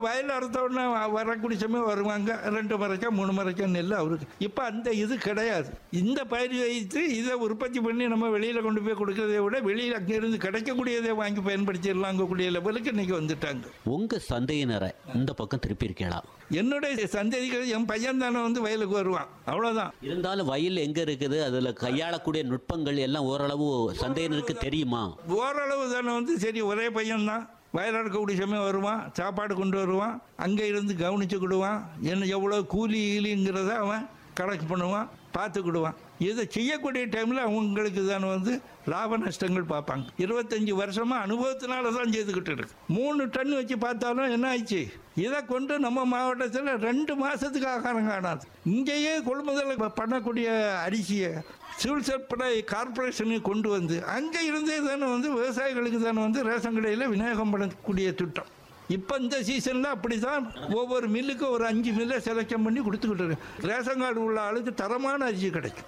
வயல் அறுத்த உடனே வரக்கூடிய சமயம் வருவாங்க ரெண்டு மறைக்கா மூணு மறைக்கா நெல் அவருக்கு இப்போ அந்த இது கிடையாது இந்த பயிர் வைத்து இதை உற்பத்தி பண்ணி நம்ம வெளியில் கொண்டு போய் கொடுக்கறதை விட வெளியில் அங்கேருந்து கிடைக்கக்கூடியதை வாங்கி பயன்படுத்திடலாங்கக்கூடிய லெவலுக்கு இன்னைக்கு வந்துட்டாங்க உங்க சந்தையினரை இந்த பக்கம் திருப்பி இருக்கலாம் என்னுடைய சந்ததிகள் என் பையன் தானே வந்து வயலுக்கு வருவான் அவ்வளோதான் இருந்தாலும் வயல் எங்க இருக்குது அதுல கையாளக்கூடிய நுட்பங்கள் எல்லாம் ஓரளவு சந்தையினருக்கு தெரியுமா ஓரளவு தானே வந்து சரி ஒரே பையன்தான் வயல் இருக்கக்கூடிய சமயம் வருவான் சாப்பாடு கொண்டு வருவான் அங்கே இருந்து கவனிச்சுக்கிடுவான் என்ன எவ்வளோ கூலி ஈலிங்கிறத அவன் கணக்கு பண்ணுவான் பார்த்துக்கிடுவான் இதை செய்யக்கூடிய டைமில் அவங்களுக்கு தானே வந்து லாப நஷ்டங்கள் பார்ப்பாங்க இருபத்தஞ்சி வருஷமாக அனுபவத்தினால தான் செய்துக்கிட்டு இருக்கு மூணு டன் வச்சு பார்த்தாலும் என்ன ஆயிடுச்சு இதை கொண்டு நம்ம மாவட்டத்தில் ரெண்டு மாதத்துக்கு ஆகாரம் காணாது இங்கேயே கொள்முதல் ப- பண்ணக்கூடிய அரிசியை சிவில் சப்ளை கார்பரேஷனுக்கு கொண்டு வந்து அங்கே இருந்தே தானே வந்து விவசாயிகளுக்கு தானே வந்து ரேஷன் கடையில் விநியோகம் பண்ணக்கூடிய திட்டம் இப்போ இந்த சீசனில் அப்படி தான் ஒவ்வொரு மில்லுக்கும் ஒரு அஞ்சு மில்லை செலக்ஷன் பண்ணி கொடுத்துக்கிட்டு இருக்கு ரேஷன் கார்டு உள்ள ஆளுக்கு தரமான அரிசி கிடைக்கும்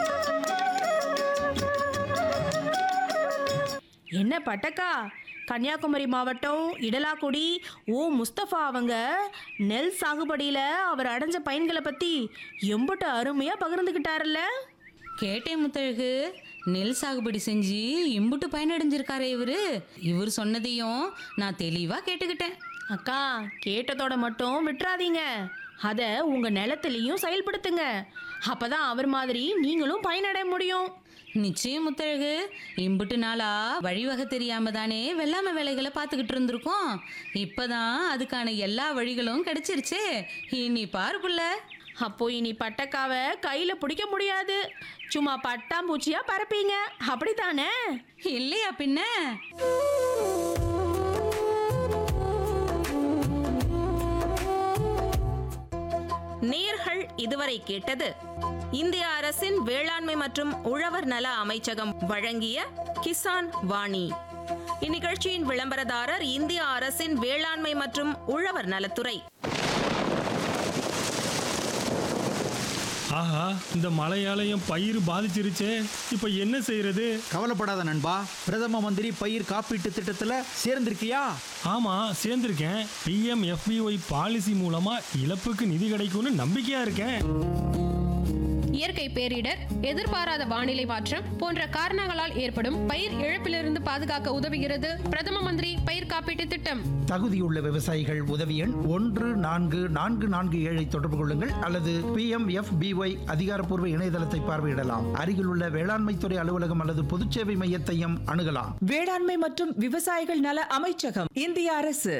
என்ன பட்டக்கா கன்னியாகுமரி மாவட்டம் இடலாக்குடி ஓ முஸ்தபா அவங்க நெல் சாகுபடியில் அவர் அடைஞ்ச பயன்களை பற்றி எம்புட்டு அருமையாக பகிர்ந்துக்கிட்டாருல்ல கேட்டேன் முத்தழகு நெல் சாகுபடி செஞ்சு இம்புட்டு பயனடைஞ்சிருக்காரே இவரு இவர் சொன்னதையும் நான் தெளிவாக கேட்டுக்கிட்டேன் அக்கா கேட்டதோட மட்டும் விட்டுறாதீங்க அதை உங்கள் நிலத்துலையும் செயல்படுத்துங்க அப்பதான் அவர் மாதிரி நீங்களும் பயனடைய முடியும் நிச்சயம் முத்தழகு இம்புட்டு நாளா வழிவகை தெரியாம தானே வெள்ளாமை வேலைகளை பார்த்துக்கிட்டு இருந்திருக்கோம் இப்பதான் அதுக்கான எல்லா வழிகளும் கிடைச்சிருச்சே இனி பாரு புள்ள அப்போ இனி பட்டக்காவை கையில் பிடிக்க முடியாது சும்மா பட்டாம்பூச்சியா பறப்பீங்க அப்படித்தானே இல்லையா பின்ன நேர்கள் இதுவரை கேட்டது இந்திய அரசின் வேளாண்மை மற்றும் உழவர் நல அமைச்சகம் வழங்கிய கிசான் வாணி இந்நிகழ்ச்சியின் விளம்பரதாரர் இந்திய அரசின் வேளாண்மை மற்றும் உழவர் நலத்துறை ஆஹா இந்த மழையால என் பயிர் பாதிச்சிருச்சே இப்போ என்ன செய்யறது கவலைப்படாத நண்பா பிரதம மந்திரி பயிர் காப்பீட்டு திட்டத்துல சேர்ந்திருக்கியா ஆமா சேர்ந்திருக்கேன் பிஎம் எஃபிஒய் பாலிசி மூலமா இழப்புக்கு நிதி கிடைக்கும்னு நம்பிக்கையா இருக்கேன் இயற்கை பேரிடர் எதிர்பாராத வானிலை மாற்றம் போன்ற காரணங்களால் ஏற்படும் பயிர் இழப்பிலிருந்து பாதுகாக்க உதவுகிறது பிரதம மந்திரி பயிர் காப்பீட்டு திட்டம் தகுதியுள்ள விவசாயிகள் உதவி எண் ஒன்று நான்கு நான்கு நான்கு ஏழை தொடர்பு கொள்ளுங்கள் அல்லது பி எம் எஃப் பிஒய் அதிகாரப்பூர்வ இணையதளத்தை பார்வையிடலாம் அருகிலுள்ள வேளாண்மைத்துறை அலுவலகம் அல்லது பொதுச்சேவை மையத்தையும் அணுகலாம் வேளாண்மை மற்றும் விவசாயிகள் நல அமைச்சகம் இந்திய அரசு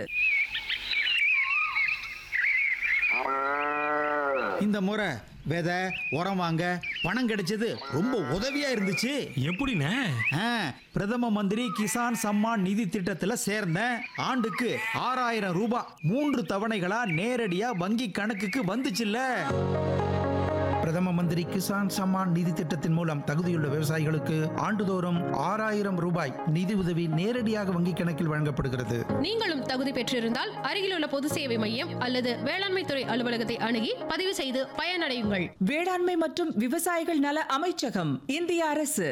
இந்த முறை விதை உரம் வாங்க பணம் கிடைச்சது ரொம்ப உதவியா இருந்துச்சு எப்படிண்ணே ஆ, பிரதம மந்திரி கிசான் சம்மான் நிதி திட்டத்துல சேர்ந்தேன் ஆண்டுக்கு ஆறாயிரம் ரூபாய் மூன்று தவணைகளா நேரடியா வங்கி கணக்குக்கு வந்துச்சுல்ல பிரதம மந்திரி கிசான் சம்மான் நிதி திட்டத்தின் மூலம் தகுதியுள்ள விவசாயிகளுக்கு ஆண்டுதோறும் ஆறாயிரம் ரூபாய் நிதி உதவி நேரடியாக வங்கிக் கணக்கில் வழங்கப்படுகிறது நீங்களும் தகுதி பெற்றிருந்தால் அருகிலுள்ள பொது சேவை மையம் அல்லது வேளாண்மை துறை அலுவலகத்தை அணுகி பதிவு செய்து பயனடையுங்கள் வேளாண்மை மற்றும் விவசாயிகள் நல அமைச்சகம் இந்திய அரசு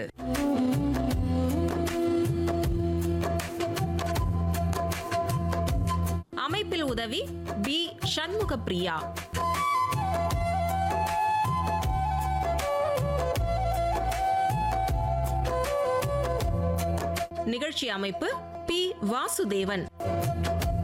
அமைப்பில் உதவி பி சண்முக பிரியா நிகழ்ச்சி அமைப்பு பி வாசுதேவன்